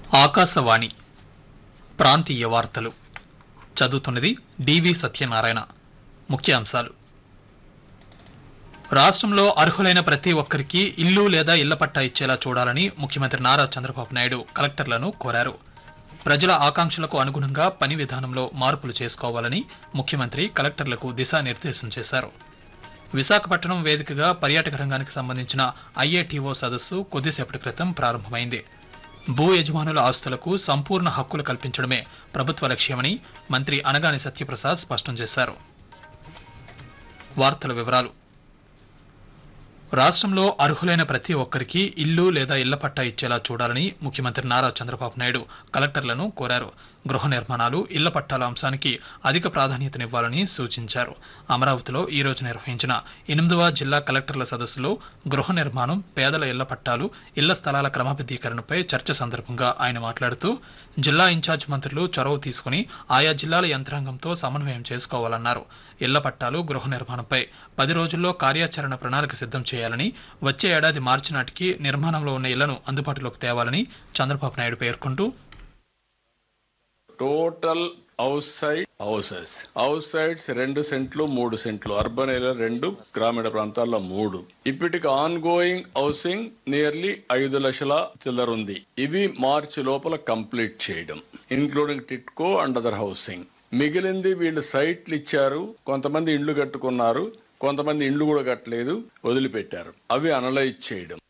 ఆకాశవాణి ప్రాంతీయ వార్తలు చదువుతున్నది డివి సత్యనారాయణ ముఖ్యాంశాలు రాష్ట్రంలో అర్హులైన ప్రతి ఒక్కరికి ఇల్లు లేదా ఇళ్ల పట్టా ఇచ్చేలా చూడాలని ముఖ్యమంత్రి నారా చంద్రబాబు నాయుడు కలెక్టర్లను కోరారు ప్రజల ఆకాంక్షలకు అనుగుణంగా పని విధానంలో మార్పులు చేసుకోవాలని ముఖ్యమంత్రి కలెక్టర్లకు దిశానిర్దేశం చేశారు విశాఖపట్నం వేదికగా పర్యాటక రంగానికి సంబంధించిన ఐఏటీఓ సదస్సు కొద్దిసేపటి క్రితం ప్రారంభమైంది భూ యజమానుల ఆస్తులకు సంపూర్ణ హక్కులు కల్పించడమే ప్రభుత్వ లక్ష్యమని మంత్రి అనగాని సత్యప్రసాద్ స్పష్టం చేశారు వార్తల వివరాలు రాష్ట్రంలో అర్హులైన ప్రతి ఒక్కరికి ఇల్లు లేదా ఇళ్ల పట్టా ఇచ్చేలా చూడాలని ముఖ్యమంత్రి నారా చంద్రబాబు నాయుడు కలెక్టర్లను కోరారు గృహ నిర్మాణాలు ఇళ్ల పట్టాల అంశానికి అధిక ప్రాధాన్యతనివ్వాలని సూచించారు అమరావతిలో ఈ రోజు నిర్వహించిన ఎనిమిదవ జిల్లా కలెక్టర్ల సదస్సులో గృహ నిర్మాణం పేదల ఇళ్ల పట్టాలు ఇళ్ల స్థలాల క్రమబద్దీకరణపై చర్చ సందర్భంగా ఆయన మాట్లాడుతూ జిల్లా ఇన్ఛార్జ్ మంత్రులు చొరవ తీసుకుని ఆయా జిల్లాల యంత్రాంగంతో సమన్వయం చేసుకోవాలన్నారు ఇళ్ల పట్టాలు గృహ నిర్మాణంపై పది రోజుల్లో కార్యాచరణ ప్రణాళిక సిద్ధం చేయాలని వచ్చే ఏడాది మార్చి నాటికి నిర్మాణంలో ఉన్న ఇళ్లను అందుబాటులోకి తేవాలని చంద్రబాబు నాయుడు పేర్కొంటూ total house site houses house sites రెండు సెంట్లు మూడు సెంట్లు అర్బన్ ఏరియా రెండు గ్రామీణ ప్రాంతాల్లో మూడు ఇప్పటికి ఆన్ గోయింగ్ హౌసింగ్ నియర్లీ ఐదు లక్షల చిల్లర ఉంది ఇవి మార్చి లోపల కంప్లీట్ చేయడం including TIDCO and other housing మిగిలింది వీళ్ళు సైట్లు ఇచ్చారు కొంతమంది ఇండ్లు కట్టుకున్నారు కొంతమంది ఇండ్లు కూడా కట్టలేదు వదిలిపెట్టారు అవి అనలైజ్ చేయడం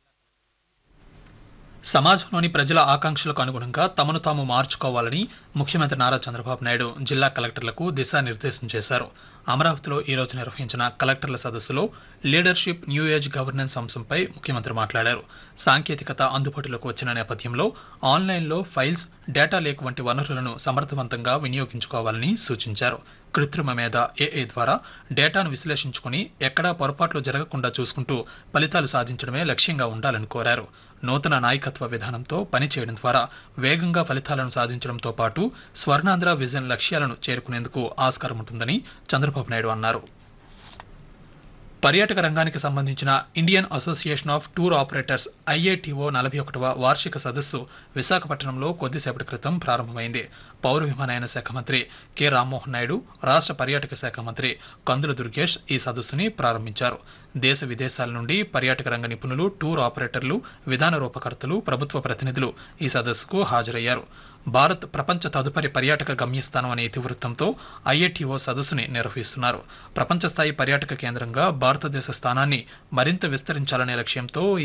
సమాజంలోని ప్రజల ఆకాంక్షలకు అనుగుణంగా తమను తాము మార్చుకోవాలని ముఖ్యమంత్రి నారా చంద్రబాబు నాయుడు జిల్లా కలెక్టర్లకు దిశానిర్దేశం చేశారు అమరావతిలో ఈ రోజు నిర్వహించిన కలెక్టర్ల సదస్సులో లీడర్షిప్ న్యూ ఏజ్ గవర్నెన్స్ అంశంపై ముఖ్యమంత్రి మాట్లాడారు సాంకేతికత అందుబాటులోకి వచ్చిన నేపథ్యంలో ఆన్లైన్లో ఫైల్స్ డేటా లేక్ వంటి వనరులను సమర్థవంతంగా వినియోగించుకోవాలని సూచించారు కృత్రిమ మేధ ఏఏ ద్వారా డేటాను విశ్లేషించుకుని ఎక్కడా పొరపాట్లు జరగకుండా చూసుకుంటూ ఫలితాలు సాధించడమే లక్ష్యంగా ఉండాలని కోరారు నూతన నాయకత్వ విధానంతో పనిచేయడం ద్వారా వేగంగా ఫలితాలను సాధించడంతో పాటు స్వర్ణాంధ్ర విజన్ లక్ష్యాలను చేరుకునేందుకు ఆస్కారం ఉంటుందని చంద్రబాబు నాయుడు అన్నారు పర్యాటక రంగానికి సంబంధించిన Indian Association of Tour Operators IATO నలభై ఒకటవ వార్షిక సదస్సు విశాఖపట్నంలో కొద్దిసేపటి క్రితం ప్రారంభమైంది పౌర విమానయాన శాఖ మంత్రి కె రామ్మోహన్ నాయుడు రాష్ట్ర పర్యాటక శాఖ మంత్రి కందుల దుర్గేష్ ఈ సదస్సుని ప్రారంభించారు దేశ విదేశాల నుండి పర్యాటక రంగ నిపుణులు టూర్ ఆపరేటర్లు విధాన రూపకర్తలు ప్రభుత్వ ప్రతినిధులు ఈ సదస్సుకు హాజరయ్యారు భారత్ ప్రపంచ తదుపరి పర్యాటక గమ్యస్థానం అనే ఇతివృత్తంతో ఐఏటీఓ సదస్సుని నిర్వహిస్తున్నారు ప్రపంచ స్థాయి పర్యాటక కేంద్రంగా భారతదేశ స్థానాన్ని మరింత విస్తరించాలనే లక్ష్యంతో ఈ